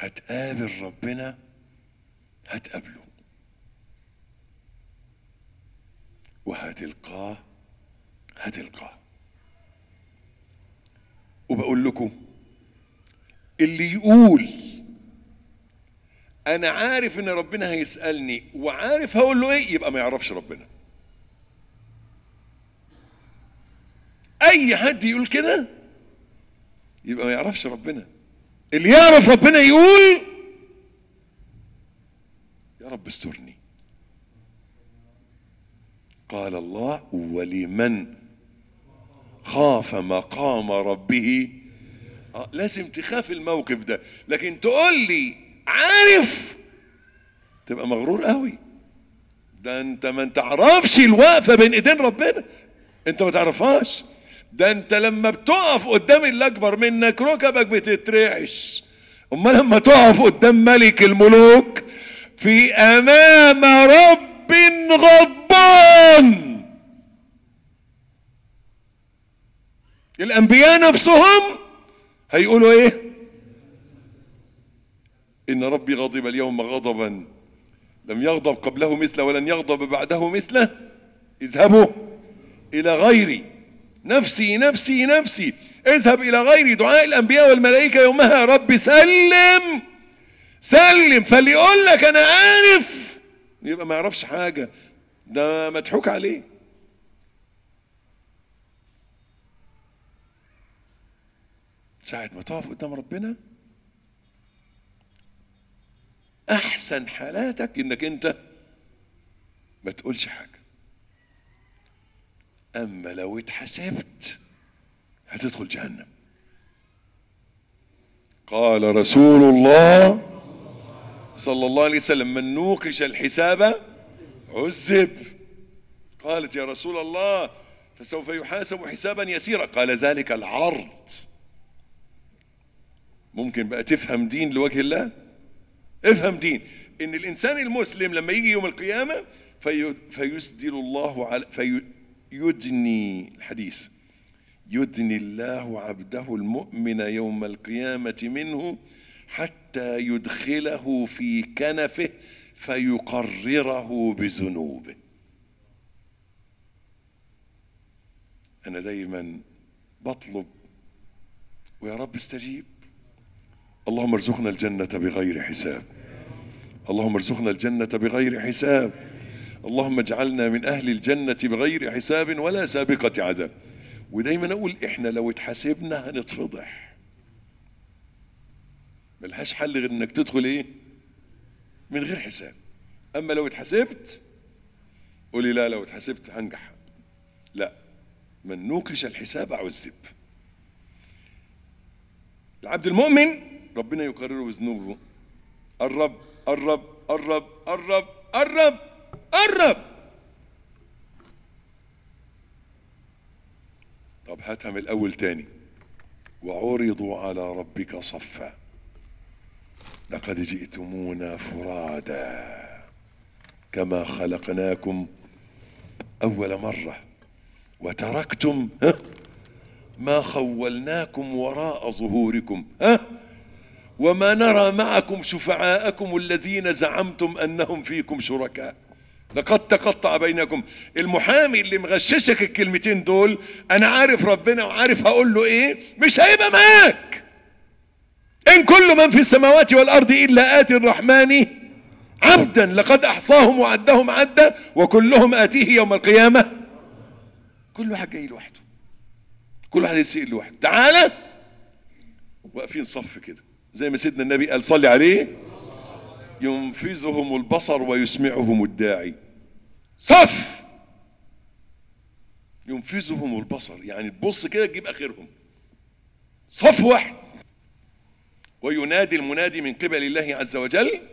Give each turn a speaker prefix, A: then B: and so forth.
A: هتقابل ربنا هتقابله وهتلقاه هتلقاه وبقول لكم اللي يقول انا عارف ان ربنا هيسألني وعارف هقول له ايه يبقى ما يعرفش ربنا اي حد يقول كده يبقى ما يعرفش ربنا اللي يعرف ربنا يقول يا رب استرني قال الله ولمن خاف مقام ربه آه لازم تخاف الموقف ده لكن تقول لي عارف تبقى مغرور قوي ده انت ما تعرفش الوقفة بين ايدين ربنا انت ما تعرفهاش ده انت لما بتقف قدام اللي اكبر منك ركبك بتترعش اما لما تقف قدام ملك الملوك في امام رب غضبان الانبياء نفسهم هيقولوا ايه ان ربي غضب اليوم غضبا لم يغضب قبله مثله ولن يغضب بعده مثله اذهبوا الى غيري نفسي نفسي نفسي اذهب الى غيري دعاء الانبياء والملائكة يومها يا رب سلم سلم فاللي يقول لك انا عارف يبقى ما يعرفش حاجة ده مضحوك عليه ساعة ما تقف قدام ربنا احسن حالاتك انك انت ما تقولش حاجة اما لو اتحسبت هتدخل جهنم قال رسول الله صلى الله عليه وسلم من نوقش الحساب عذب قالت يا رسول الله فسوف يحاسب حسابا يسيرا قال ذلك العرض ممكن بقى تفهم دين لوجه الله افهم دين ان الانسان المسلم لما يجي يوم القيامة في فيسدل الله على فيدني الحديث يدني الله عبده المؤمن يوم القيامة منه حتى يدخله في كنفه فيقرره بذنوبه انا دايما بطلب ويا رب استجيب اللهم ارزقنا الجنة بغير حساب اللهم ارزقنا الجنة بغير حساب اللهم اجعلنا من اهل الجنة بغير حساب ولا سابقة عذاب ودايما اقول احنا لو اتحاسبنا هنتفضح ملهاش حل غير انك تدخل ايه من غير حساب اما لو اتحاسبت قولي لا لو اتحاسبت هنجح لا من نوقش الحساب عذب العبد المؤمن ربنا يقرره بذنوبه قرب قرب قرب قرب قرب قرب طب هاتها من الاول تاني وعرضوا على ربك صفا لقد جئتمونا فرادا كما خلقناكم اول مرة وتركتم ها ما خولناكم وراء ظهوركم ها وما نرى معكم شفعاءكم الذين زعمتم انهم فيكم شركاء لقد تقطع بينكم المحامي اللي مغششك الكلمتين دول انا عارف ربنا وعارف هقول له ايه مش هيبقى معاك ان كل من في السماوات والارض الا اتي الرحمن عبدا لقد احصاهم وعدهم عدا وكلهم اتيه يوم القيامة كل واحد جاي لوحده كل واحد يسئل لوحده تعالى واقفين صف كده زي ما سيدنا النبي قال صلي عليه ينفذهم البصر ويسمعهم الداعي صف ينفذهم البصر يعني تبص كده تجيب اخرهم صف واحد وينادي المنادي من قبل الله عز وجل